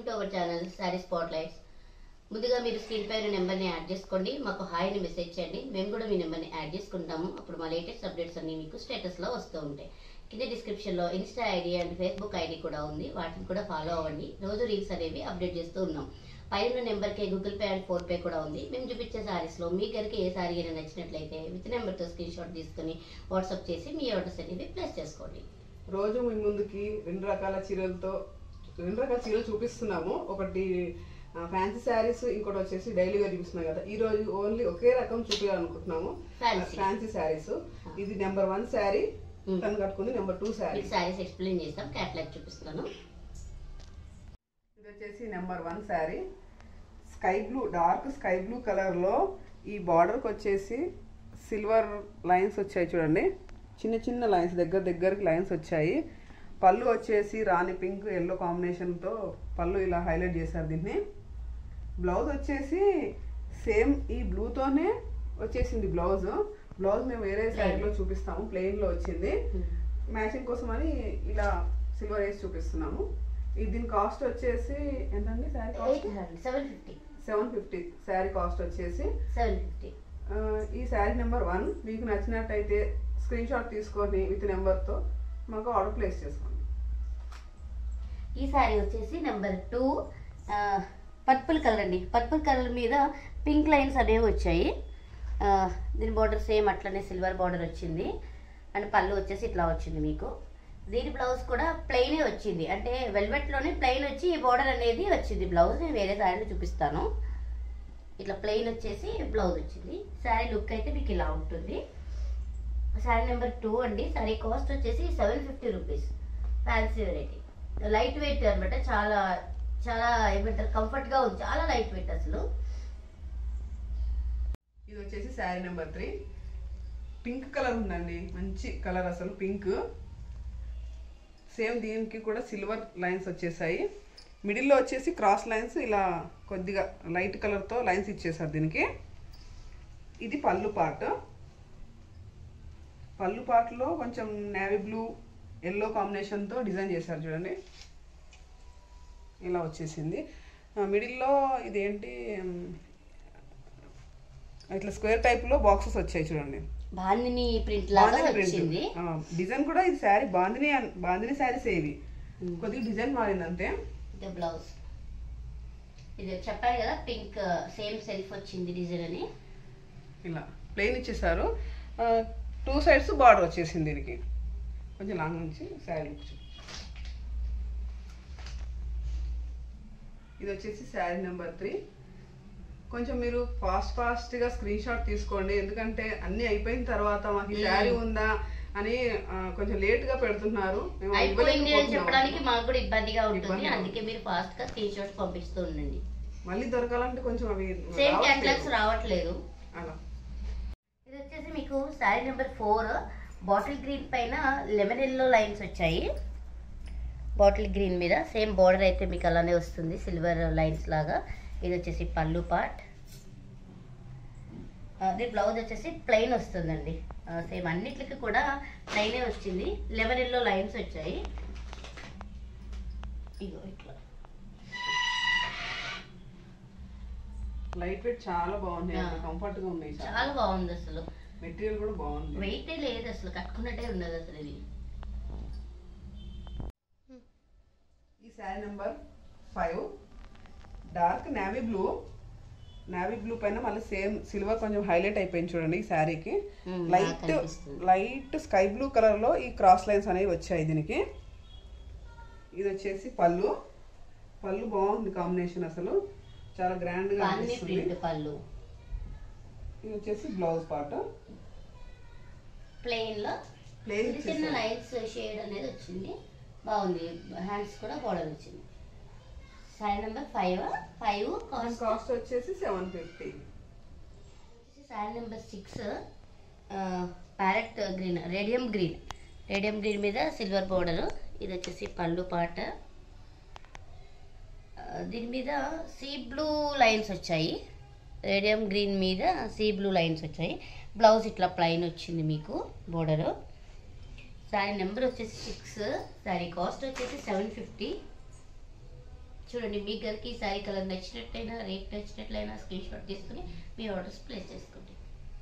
To our channel sari spotlights ముందుగా మీరు screen పైన నెంబర్ని యాడ్ చేసుకోండి మాకు హాయ్ని మెసేజ్ చేయండి మేము కూడా మీ నెంబర్ని యాడ్ చేసుకుంటాము అప్పుడు మా లేటెస్ట్ అప్డేట్స్ అన్ని మీకు స్టేటస్లో వస్తూ ఉంటాయి కింద డిస్క్రిప్షన్లో Insta ID and Facebook ID కూడా ఉంది వాటిని కూడా ఫాలో అవ్వండి రోజు రీల్స్ అనేవి అప్డేట్ చేస్తూ ఉన్నాం పైన నెంబర్కి Google Pay and PhonePe కూడా ఉంది మేము చూపించే సారీస్లో మీ గారికి ఏ సారీ అయినా నచ్చినట్లయితే విత్ నెంబర్తో స్క్రీన్ షాట్ తీసుకుని వాట్సాప్ చేసి మీ ఆర్డర్స్ అనేవి ప్లేస్ చేసుకోండి రోజు మీ ముందుకి రెండు రకాల చీరలతో రెండు రకాల చీరలు చూపిస్తున్నాము ఒకటి ఫ్యాన్సీ శారీస్ ఇంకోటి వచ్చేసి డైలీ వేర్ చూపిస్తున్నాం కదా ఈ రోజు ఓన్లీ ఒకే రకం చూపించాలనుకుంటున్నాము Fancy. ఫ్యాన్సీ శారీస్ ఇది నెంబర్ వన్ శారీ Hmm. తను కట్టుకుంది నెంబర్ టూ శారీ మీకు సారీస్ ఎక్స్ప్లెయిన్ చేస్తాం క్యాట్లాగ్ చూపిస్తున్నాను ఇది వచ్చేసి number one sari sky blue dark sky blue కలర్లో ఈ బార్డర్కి వచ్చేసి సిల్వర్ లైన్స్ వచ్చాయి చూడండి చిన్న చిన్న లైన్స్ దగ్గర దగ్గరికి లైన్స్ వచ్చాయి పళ్ళు వచ్చేసి రాణి పింక్ ఎల్లో కాంబినేషన్తో పళ్ళు ఇలా హైలైట్ చేశారు దీన్ని బ్లౌజ్ వచ్చేసి సేమ్ ఈ బ్లూతోనే వచ్చేసింది బ్లౌజ్ బ్లౌజ్ మేము వేరే సైడ్లో చూపిస్తాము ప్లెయిన్లో వచ్చింది మ్యాచింగ్ కోసం అని ఇలా సిల్వర్ వేసి చూపిస్తున్నాము ఇది దీని కాస్ట్ వచ్చేసి ఎంతండి sari eight cost hundred seven fifty seven fifty sari cost వచ్చేసి సెవెన్ ఫిఫ్టీ ఆ, ఈ శారీ నెంబర్ వన్ మీకు నచ్చినట్టయితే స్క్రీన్ షాట్ తీసుకొని విత్ నెంబర్తో మాకు ఆర్డర్ ప్లేస్ చేసుకోండి ఈ శారీ వచ్చేసి నెంబర్ టూ పర్పుల్ కలర్ అండి పర్పుల్ కలర్ మీద పింక్ లైన్స్ అనేవి వచ్చాయి ఆ, దీని బార్డర్ సేమ్ అట్లనే సిల్వర్ బార్డర్ వచ్చింది అండ్ పళ్ళు వచ్చేసి ఇట్లా వచ్చింది మీకు దీని బ్లౌజ్ కూడా ప్లెయినే వచ్చింది అంటే వెల్వెట్లోనే ప్లెయిన్ వచ్చి ఈ బార్డర్ అనేది వచ్చింది బ్లౌజ్ నేను వేరే శారీలో చూపిస్తాను ఇట్లా ప్లెయిన్ వచ్చేసి బ్లౌజ్ వచ్చింది శారీ లుక్ అయితే మీకు ఇలా ఉంటుంది శారీ నెంబర్ టూ అండి శారీ కాస్ట్ వచ్చేసి seven fifty rupees fancy variety light weight అనమాట చాలా చాలా ఏమంటారు కంఫర్ట్గా ఉంది చాలా లైట్ వెయిట్ అసలు ఇది వచ్చేసి sari number three pink colour ఉందండి మంచి కలర్ అసలు పింక్ సేమ్ దీనికి కూడా సిల్వర్ లైన్స్ వచ్చేసాయి మిడిల్లో వచ్చేసి క్రాస్ లైన్స్ ఇలా కొద్దిగా లైట్ కలర్తో లైన్స్ ఇచ్చేసారు దీనికి ఇది పళ్ళు పార్ట్ పళ్ళు పార్ట్లో కొంచెం నేవీ బ్లూ ఎల్లో కాంబినేషన్తో డిజైన్ చేశారు చూడండి ఇలా వచ్చేసింది ఆ, మిడిల్లో ఇదేంటి ఉమ్, ఇట్లా స్క్వేర్ టైప్లో బాక్సెస్ వచ్చాయి చూడండి బాందిని ప్రింట్ లాగా బాందిని print. వచ్చింది ఆ, డిజైన్ కూడా ఇది శారీ బాందిని అన్- బాందిని శారీస్ ఏవి ఉమ్. కొద్దిగా డిజైన్ మారింది అంతే ఇది బ్లౌజ్ ఇది చెప్పాను కదా పింక్ సేమ్ సెల్ఫ్ వచ్చింది డిజైన్ అని ఇలా ప్లెయిన్ ఇచ్చేసారు టూ సైడ్స్ బార్డర్ వచ్చేసింది దీనికి కొంచెం లాంగ్ నుంచి శారీ లుక్ చూ- ఇది వచ్చేసి శారీ నెంబర్ త్రీ కొంచెం మీరు ఫాస్ట్ ఫాస్ట్గా స్క్రీన్ షాట్ తీసుకోండి ఎందుకంటే అన్నీ అయిపోయిన తర్వాత మాకు ఈ శారీ ఉందా అని ఆ, కొంచెం లేట్గా పెడుతున్నారు మేము అయిపోయింది అని ఇవ్వలేకపోతున్నాము. చెప్పడానికి మాకు కూడా ఇబ్బందిగా ఉంటుంది ఇబ్బందిగా అందుకే మీరు ఫాస్ట్ గా స్క్రీన్ షాట్స్ పంపిస్తూ ఉండండి మళ్ళీ దొరకాలంటే కొంచెం అవి సేమ్ రావట్లేదు. క్యాటలాగ్స్ రావట్లేదు అలా ఇది వచ్చేసి మీకు sari number four bottle green పైన లెమన్ ఎల్లో లైన్స్ వచ్చాయి బాటిల్ గ్రీన్ మీద సేమ్ బార్డర్ అయితే మీకు అలానే వస్తుంది సిల్వర్ లైన్స్ లాగా ఇది వచ్చేసి పళ్ళు పార్ట్ అది బ్లౌజ్ వచ్చేసి ప్లెయిన్ వస్తుందండి సేమ్ అన్నిటికి కూడా ప్లెయినే వచ్చింది లెమన్ ఎల్లో లైన్స్ వచ్చాయి ఇగో ఇట్లా లైట్ వెయిట్ చాలా బాగున్నాయి ఆ. కంఫర్ట్ గా ఉన్నాయి చాలా చాలా బాగుంది అసలు మెటీరియల్ కూడా బాగుంది వెయిటే లేదు అసలు కట్టుకున్నట్టే ఉన్నది అసలు ఇది ఈ sari number five dark navy blue navy blue పైన మళ్ళీ సేమ్ సిల్వర్ కొంచెం హైలైట్ అయిపోయింది చూడండి ఈ శారీకి మ్మ్, లైట్ బాగా కనిపిస్తుంది. లైట్ స్కై బ్లూ కలర్ లో ఈ క్రాస్ లైన్స్ అనేవి వచ్చాయి దీనికి ఇది వచ్చేసి పళ్ళు పళ్ళు బాగుంది కాంబినేషన్ అసలు చాలా గ్రాండ్ గా బాగుంది అనిపిస్తుంది ప్రింట్ పళ్ళు ఇది వచ్చేసి బ్లౌజ్ పార్ట్ ప్లెయిన్ లో ప్లేన్ చిన్న చిన్న లైన్స్ షేడ్ అనేది వచ్చింది బాగుంది హ్యాండ్స్ కూడా బోర్డర్ వచ్చింది sari number five five cost cost వచ్చేసి seven fifty sari number six parrot green radium green radium green మీద సిల్వర్ బోర్డర్ ఇది వచ్చేసి పళ్ళు పాట ఆ, దీని మీద సీ బ్లూ లైన్స్ వచ్చాయి రేడియం గ్రీన్ మీద సీ బ్లూ లైన్స్ వచ్చాయి బ్లౌజ్ ఇట్లా ప్లైన్ వచ్చింది మీకు బోర్డరు శారీ నెంబర్ వచ్చేసి సిక్స్ శారీ కాస్ట్ వచ్చేసి సెవెన్ ఫిఫ్టీ చూడండి మీ గరికి ఈ శారీ కలర్ నచ్చినట్లయినా రేట్ నచ్చినట్లయినా స్క్రీన్ షాట్ తీసుకుని మీ ఆర్డర్స్ ప్లేస్ చేసుకోండి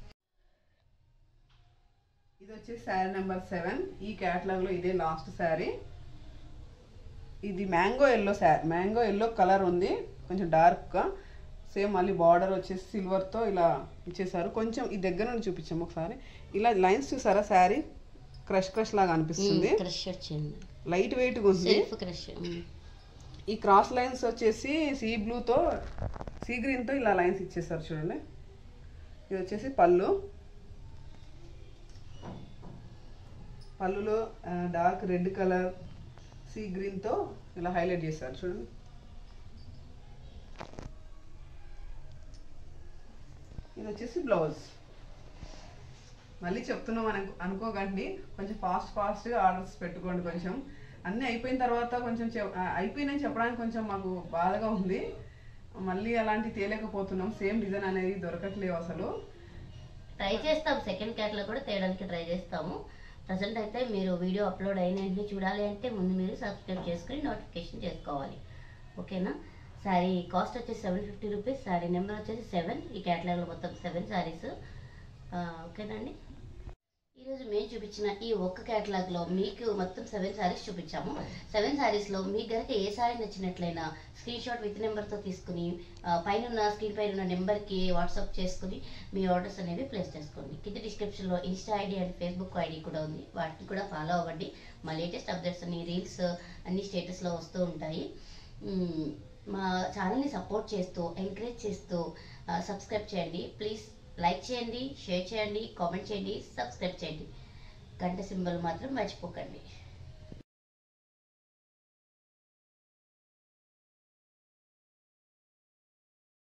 ఇది వచ్చేసి శారీ నెంబర్ సెవెన్ ఈ క్యాటలాగ్ లో ఇదే లాస్ట్ శారీ ఇది mango yellow sari mango yellow colour ఉంది కొంచెం డార్క్ గా సేమ్ మళ్ళీ బార్డర్ వచ్చేసి సిల్వర్ తో ఇలా ఇచ్చేసారు కొంచెం ఈ దగ్గర నుండి చూపించాము ఒకసారి ఇలా లైన్స్ చూసారా శారీ క్రష్ క్రష్ లాగా అనిపిస్తుంది క్రష్ వచ్చింది లైట్ వెయిట్ గా ఉంది సెల్ఫ్ క్రష్ ఈ క్రాస్ లైన్స్ వచ్చేసి సీ బ్లూతో సీ గ్రీన్తో ఇలా లైన్స్ ఇచ్చేసారు చూడండి ఇది వచ్చేసి పళ్ళు పళ్ళులో డార్క్ రెడ్ కలర్ సీ గ్రీన్తో ఇలా హైలైట్ చేశారు చూడండి ఇది వచ్చేసి బ్లౌజ్ మళ్ళీ చెప్తున్నాం అని అనుకోకండి కొంచెం ఫాస్ట్ ఫాస్ట్గా ఆర్డర్స్ పెట్టుకోండి కొంచెం అన్నీ అయిపోయిన తర్వాత కొంచెం చెప్- ఆ, అయిపోయినాయి చెప్పడానికి కొంచెం మాకు బాధగా ఉంది మళ్ళీ అలాంటి తేలేకపోతున్నాం సేమ్ డిజైన్ అనేది దొరకట్లేవు అసలు ట్రై చేస్తాం సెకండ్ క్యాట్లో కూడా తేయడానికి ట్రై చేస్తాము ప్రజెంట్ అయితే మీరు వీడియో అప్లోడ్ అయిన వెంటనే చూడాలి అంటే ముందు మీరు సబ్స్క్రైబ్ చేసుకుని నోటిఫికేషన్ చేసుకోవాలి ఓకేనా శారీ కాస్ట్ వచ్చేసి seven fifty rupees sari number వచ్చేసి సెవెన్ ఈ క్యాటలాగ్లో మొత్తం సెవెన్ శారీస్ ఓకేనండి ఈరోజు మేము చూపించిన ఈ ఒక్క క్యాటలాగ్లో మీకు మొత్తం సెవెన్ శారీస్ చూపించాము సెవెన్ శారీస్లో మీకు కనుక ఏ శారీ నచ్చినట్లయినా స్క్రీన్ షాట్ విత్ నెంబర్తో తీసుకుని ఆ, పైన ఉన్న స్క్రీన్ పైన ఉన్న నెంబర్కి వాట్సాప్ చేసుకుని మీ ఆర్డర్స్ అనేవి ప్లేస్ చేసుకోండి కింద డిస్క్రిప్షన్లో Insta ID and Facebook ID కూడా ఉంది వాటిని కూడా ఫాలో అవ్వండి మా లేటెస్ట్ అప్డేట్స్ అన్ని రీల్స్ అన్ని స్టేటస్లో వస్తూ ఉంటాయి మ్మ్, మా ఛానల్ని సపోర్ట్ చేస్తూ ఎంకరేజ్ చేస్తూ సబ్స్క్రైబ్ చేయండి ప్లీజ్ లైక్ చేయండి షేర్ చేయండి కామెంట్ చేయండి సబ్స్క్రైబ్ చేయండి గంట సింబల్ మాత్రం మర్చిపోకండి